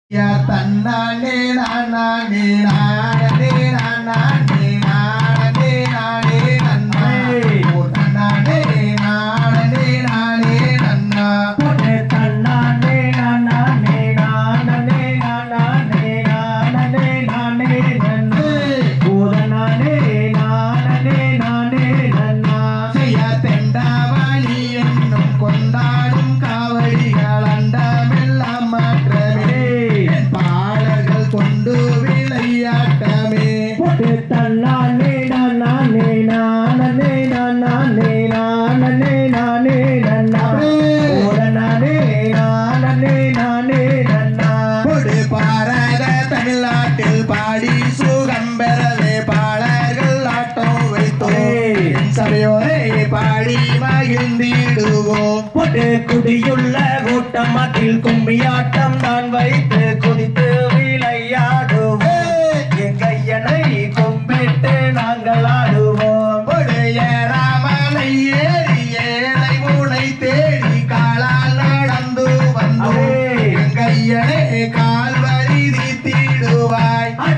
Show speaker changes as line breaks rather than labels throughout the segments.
யா தன்னானே நானே நானே நானே நானே நானே நன்னா ஓ தன்னானே நானே நானே நன்னா
போட்டு தன்னானே நானே நானே நானே நானே நானே நன்னா பூதனானே நானே நானே நன்னா
செய்ய தெண்டாவளி என்னும் கொண்டாடும் காவடிகள் அண்டமெல்லாம் மாற்றமே என் பாடல்கள் கொண்டு விளையாட்டமே
போட்டு தன்னானே நானே நானே நானே நானே நானே நன்னா பூதனானே நானே நானே நன்னா
கொடு பாரத தமிழ்நாட்டில் பாடி சுகம் பெறவே பாடல்கள் ஆட்டம் வைத்தோம் சபையோரை பாடி மகிழ்ந்திடுவோம்
போட்டு குடியுள்ள கூட்டமத்தில் கும்பியாட்டம் நான் வைத்து குதித்து விளையாடுவோம் எங்கையனை கும்பிட்டு நாங்கள் ஆடுவோம்
கொடு ஏறாமலை ஏறி ஏழை உனை தேடி காலால் நடந்து வந்தோம் கையனே கால் வரி தீட்டிடுவாய்
அட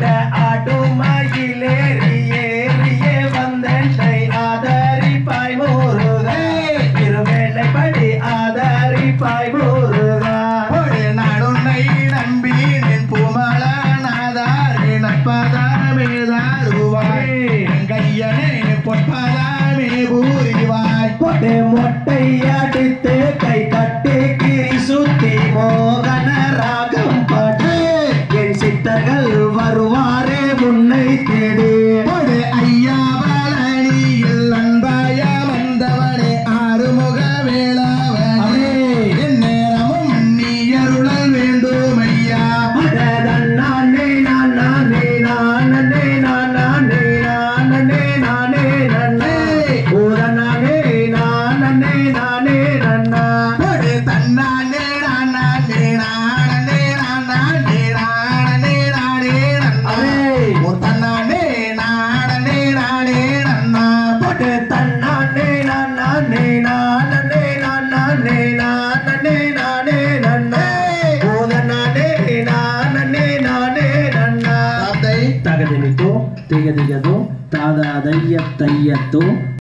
ஆடுமாயிலேறி ஏறியே வந்தென்னை ஆதரிப்பாய் முருகா இருவேளை படி ஆதரிப்பாய் முருகா
ஒரு நாடுன்னை நம்பினேன் பூமலநாதாரே நட்பதாமே தாருவாய் கையனே பொற்பதாமே பூரிவாய்
கொடு மொட்டை அடித்து கை கட்டி கிரி சுத்தி மோகன ராகம் பாடு என் சித்தர்கள் வருவாரே முன்னை தேடி
ஒரு ஐயா பழனியில் அன்பாய வந்தவனே ஆறுமுக வேளாவனே என் நேரமும் நீ அருளல் வேண்டும் ஐயா
நானே நானே நானே நானே நானே நானே நன்னே பூரணனே நானே நானே நன்னா
ஒரு தன்னானே நானே நானே நானே நானே நானே நன்னா ஒரு தன்னானே நானே நானே நன்னா
போட்டு தன்னானே நானே நானே நானே நானே நானே நன்னா பூரணனே நானே நானே நன்னா
தாத்தை
తగదిమితో తెగదిగదో తాదాదయ్య తయ్యతో